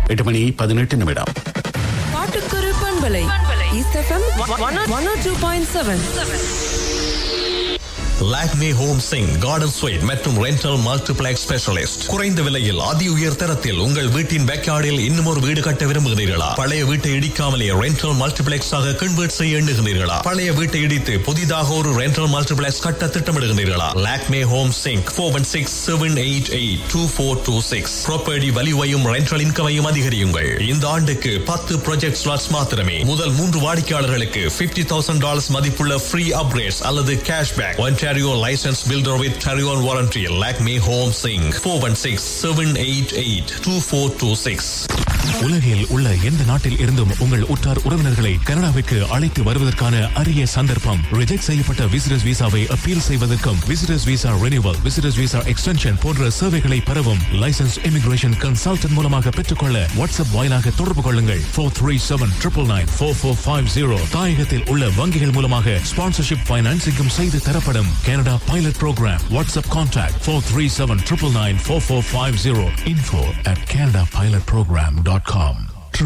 எட்டு மணி பதினெட்டு நிமிடம் பாட்டுக்குரு பண்பலை east FM one two point seven Lakme home sing garden sweet மற்றும் ரெண்டல் மல்டிபிளெக்ஸ் ஸ்பெஷலிஸ்ட் குறைந்த விலையில் அதி உயர் தரத்தில் உங்கள் வீட்டின் பேக்யார்டில் இன்னும் ஒரு வீடு கட்ட விரும்புகிறீர்களா பழைய வீட்டை இடிக்காமலே ரெண்டல் மல்டிபிளெக்ஸ் ஆக கன்வெர்ட் செய்ய எண்ணுகிறீர்களா பழைய வீட்டை இடித்து புதிதாக ஒரு ரெண்டல் மல்டிபிளெக்ஸ் கட்ட திட்டமிடுகிறீர்களா Lakme home sing four one six seven eight eight two four two six property வலிவையும் ரெண்டல் இன்கமையும் அதிகரியுங்கள் இந்த ஆண்டுக்கு பத்து ப்ராஜெக்ட் ஸ்லாட்ஸ் மாத்திரமே முதல் மூன்று வாடிக்கையாளர்களுக்கு பிப்டி தௌசண்ட் டாலர்ஸ் மதிப்புள்ள ஃப்ரீ அப்கிரேட்ஸ் அல்லது cashback Ontario licensed builder with Tarion warranty. Lakme Home Sing 416-788-2426. உலகில் உள்ள எந்த நாட்டில் இருந்தும் உங்கள் உற்றார் உறவினர்களை கனடாவிற்கு அழைத்து வருவதற்கான அரிய சந்தர்ப்பம் ரிஜெக்ட் செய்யப்பட்ட விசிட்டர்ஸ் விசாவை அப்பீல் செய்வதற்கும் visitors visa renewal visitors visa extension போன்ற சேவைகளை பெறவும் லைசன்ஸ் இமிகிரேஷன் கன்சல்டன்ட் மூலமாக பெற்றுக்கொள்ள வாட்ஸ்அப் வாயிலாக தொடர்பு கொள்ளுங்கள் four three seven triple nine four four five zero தாயகத்தில் உள்ள வங்கிகள் மூலமாக ஸ்பான்சர்ஷிப் பைனான்சிங்கும் செய்து தரப்படும் Canada pilot program WhatsApp contact four three seven triple nine four four five zero info at Canada pilot program dot com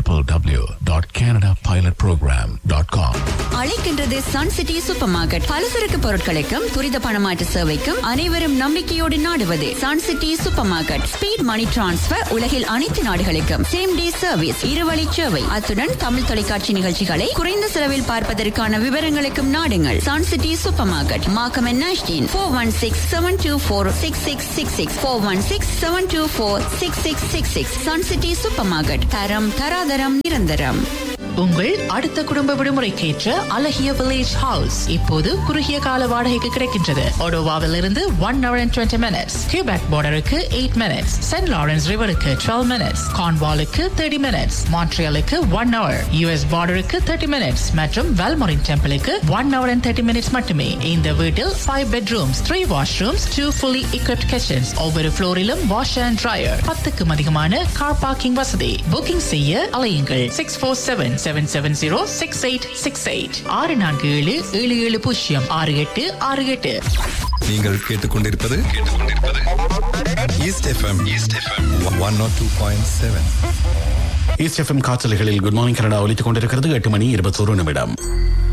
www.canadapilotprogram.com அழைக்கின்றது Sun city super market பலசரக்கு பொருட்களுக்கும் துரித பணமாற்று சேவைக்கும் அனைவரும் நம்பிக்கையோடு நாடுவது sun city super market speed money transfer உலகில் அனைத்து நாடுகளுக்கும் சேம் டே சர்வீஸ் இருவழி சேவை அத்துடன் தமிழ் தொலைக்காட்சி நிகழ்ச்சிகளை குறைந்த செலவில் பார்ப்பதற்கான விவரங்களுக்கும் நாடுங்கள் sun city super market Markham Nashdene four one six seven two four six six six six four one six seven two four six six six six sun city super market தரம் தராதரம் நிரந்தரம் உங்கள் அடுத்த குடும்ப விடுமுறைக்கு ஏற்ற அழகிய வில்லேஜ் ஹவுஸ் இப்போது குறுகிய கால வாடகைக்கு கிடைக்கின்றது ஒடோவாவில் இருந்து one hour and twenty minutes Quebec பார்டருக்கு எயிட் மினிட்ஸ் சென்ட் லாரன்ஸ் ரிவருக்கு டுவெல் மினிட்ஸ் கான்வாலுக்கு தேர்ட்டி மினிட்ஸ் மான்ட்ரியலுக்கு ஒன் ஹவர் யூஎஸ் பார்டருக்கு தேர்ட்டி மினிட்ஸ் மற்றும் வெல்மோரின் டெம்பிளுக்கு one hour and thirty minutes மட்டுமே இந்த வீட்டில் five bedrooms three washrooms two fully equipped kitchens ஒவ்வொரு ஃப்ளோரிலும் வாஷ் அண்ட் ட்ரையர் பத்துக்கும் அதிகமான கார் பார்க்கிங் வசதி புக்கிங் செய்ய அலையுங்கள் six four seven seven seven zero six eight six eight ஆறு நான்கு ஏழு ஏழு ஏழு பூஜ்ஜியம் ஆறு எட்டு ஆறு எட்டு நீங்கள் கேட்டுக்கொண்டிருப்பது east FM east FM one not two point seven east FM காற்றலைகளில் குட் மார்னிங் கனடா ஒலித்துக் கொண்டிருக்கிறது எட்டு மணி இருபத்தோரு நிமிடம்